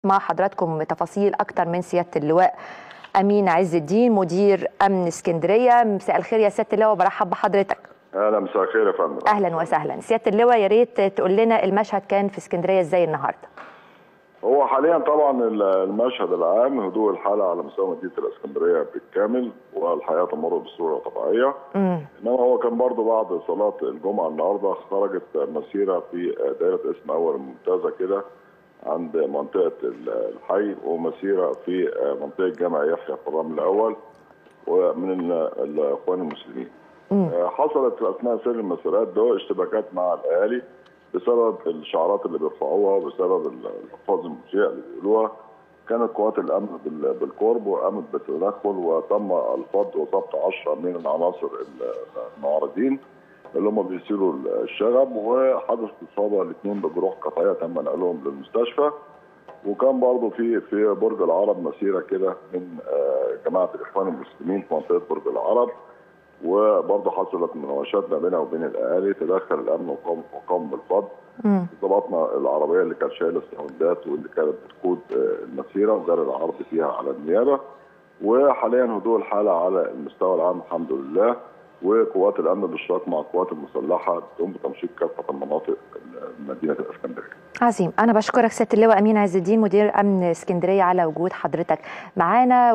مع حضراتكم تفاصيل اكتر من سياده اللواء امين عز الدين مدير امن اسكندريه مساء الخير يا سياده اللواء برحب بحضرتك اهلا مساء الخير يا فندم اهلا وسهلا سياده اللواء يا ريت تقول لنا المشهد كان في اسكندريه ازاي النهارده هو حاليا طبعا المشهد العام هدوء الحاله على مستوى مدينه الاسكندريه بالكامل والحياه تمر بصوره طبيعيه انما هو كان برضه بعد صلاه الجمعه النهارده خرجت مسيره في دائره اسم اول ممتازه كده عند منطقه الحي ومسيره في منطقه جامع يحيى في الرمل الاول ومن الاخوان المسلمين. حصلت في اثناء سير المسيرات ده اشتباكات مع الاهالي بسبب الشعارات اللي بيرفعوها وبسبب الالفاظ المسيئه اللي بيقولوها كانت قوات الامن بالقرب وقامت بالتدخل وتم الفض وضبط 10 من العناصر المعارضين اللي هم بيثيروا الشغب وحدث اصابه الاثنين بجروح قطعيه تم نقلهم للمستشفى وكان برضه في في برج العرب مسيره كده من جماعه الاخوان المسلمين في منطقه برج العرب وبرضه حصلت مناوشات ما بينها وبين الاهالي تدخل الامن وقام وقام بالفض ضبطنا العربيه اللي كانت شايله الساوندات واللي كانت بتقود المسيره وجرى العرض فيها على النيابه وحاليا هدوء الحاله على المستوى العام الحمد لله وقوات الامن بالاشتراك مع القوات المسلحه تقوم بتمشيط كافه المناطق مدينه الاسكندريه. عظيم انا بشكرك سياده اللواء امين عز الدين مدير امن اسكندريه على وجود حضرتك معانا